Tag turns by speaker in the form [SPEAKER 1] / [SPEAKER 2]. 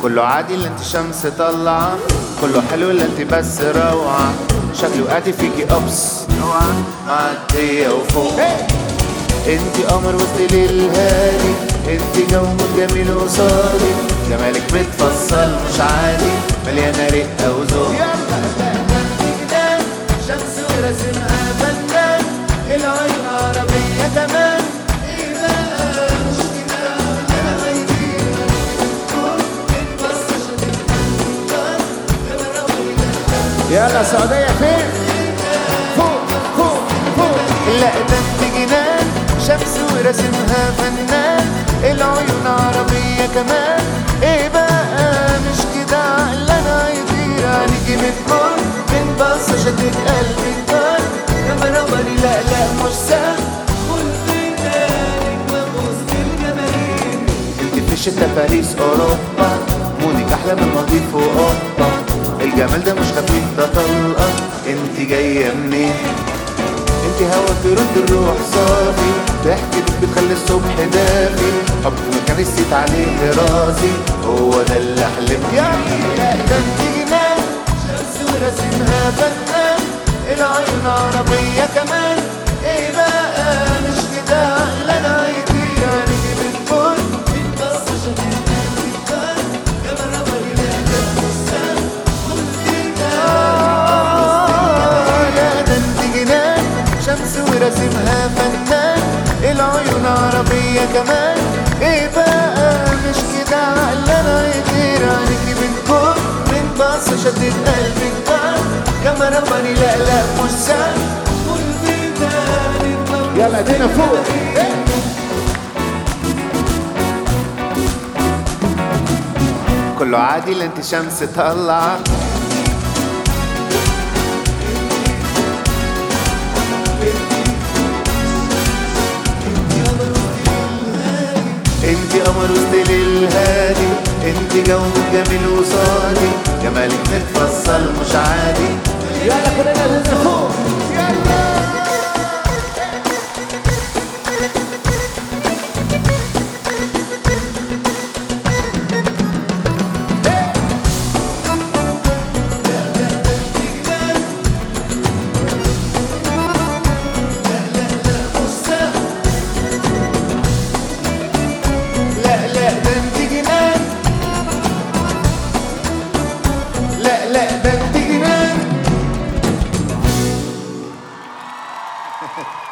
[SPEAKER 1] كله عادي اللي انت شمس طلعة كله حلو اللي انت بس روعة شكله قاتي فيكي أبس معدية وفوق انت قمر وسط ليل هادي انت جو جميل قصادي جمالك متفصل مش عادي مليانة رقة وذوق شمس ورسمها فنان العين عربية كمان ايه بقى مش كده انا غيري يلا السعودية فين؟ فوق فوق فوق لا ده انت جنان شمس ورسمها فنان العيون عربية كمان ايه بقى مش كده عقلنا يطير عليكي بتمر من بصة شدت قلبي النار كمان عمري لا لا مش سهل انت في الشتا باريس اوروبا مودك احلى من مضيف واوروبا الجمال ده مش خفيف ده طلقه انت جايه منين انت هوا ترد الروح صافي ضحكتك بتخلي الصبح دافي حب مكان السيت عليه راسي هو ده اللي حلمت بيه لا ده انت جنان شمس ورسمها فنان العين عربية كمان ايه بقى مش كده عقلنا يطير عليكي بتمر بس لا ده انت جنان شمس ورسمها فنان العيون عربية كمان ايه بقى مش كده عقلنا يطير عليكي بنكون من بص شدت قلبي النار كمان رماني لا لا مش سهل يلا ايدينا فوق كله عادي اللي انت شمس طلع انت قمر وسط ليل هادي انت جو جميل وصادي جمالك متفصل مش عادي يلا كلنا ننزل فوق يلا لا لا ده انت جنان لا لا ده انت جنان